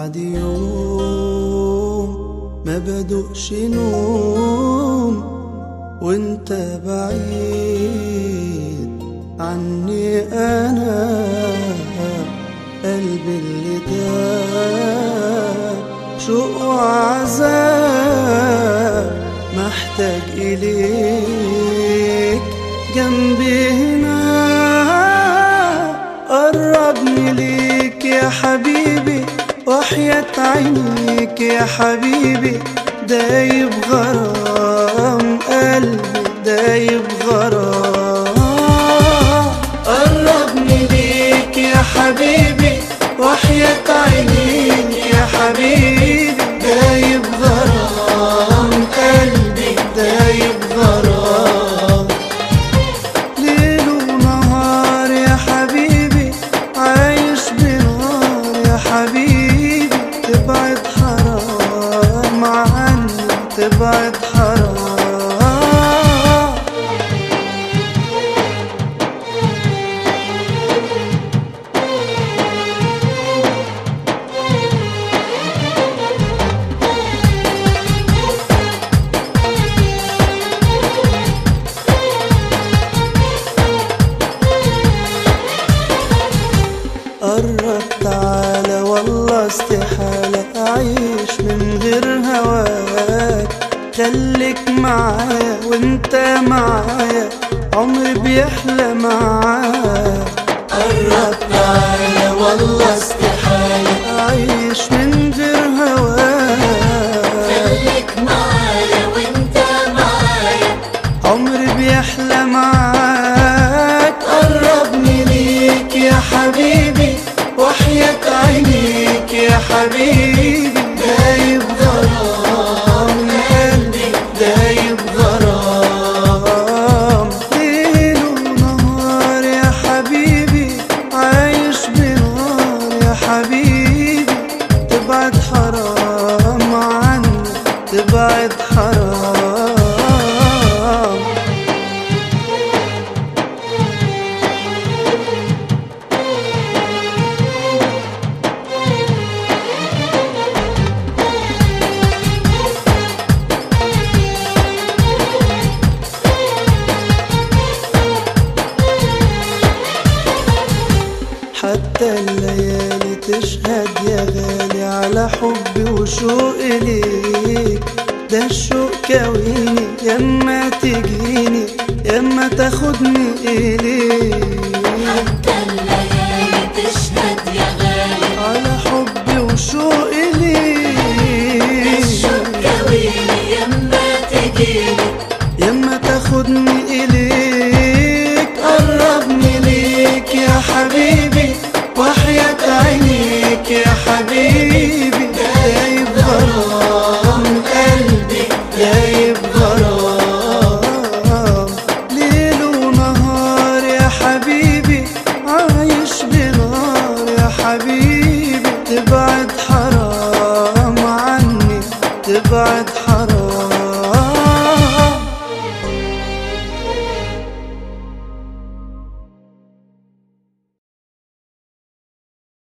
بعد يوم ما بدقش نوم وانت بعيد عني انا قلبي اللي داب شوق وعذاب محتاج إليك جنبي هنا قربني ليك يا حبيبي وحياة عينيك يا حبيبي دايب غرام قلبي دايب غرام قربني ليك يا حبيبي وحياة عينيك يا حبيبي دايب غرام قلبي دايب غرام ليل ونهار يا حبيبي عايش بنار يا حبيبي تبعد حرام عني تبعد حرام قرب تعالى والله استحالة أعيش من غير هواك خليك معايا وانت معايا عمري بيحلى معاك قرب تعالى والله استحالة أعيش من غير هواك خليك معايا وانت معايا عمري بيحلى معاك قربني ليك يا حبيبي وحياة عينيك يا حبيبي دايب غرام قلبي دايب غرام ليل ونهار يا حبيبي عايش بنار يا حبيبي تبعد حرام عني تبعد حرام حتى الليالي تشهد يا غالي على حبي وشوقي ليك ده الشوق كويني يما تجيني يما تاخدني إليك حتى الليالي تشهد يا غالي على حبي وشوقي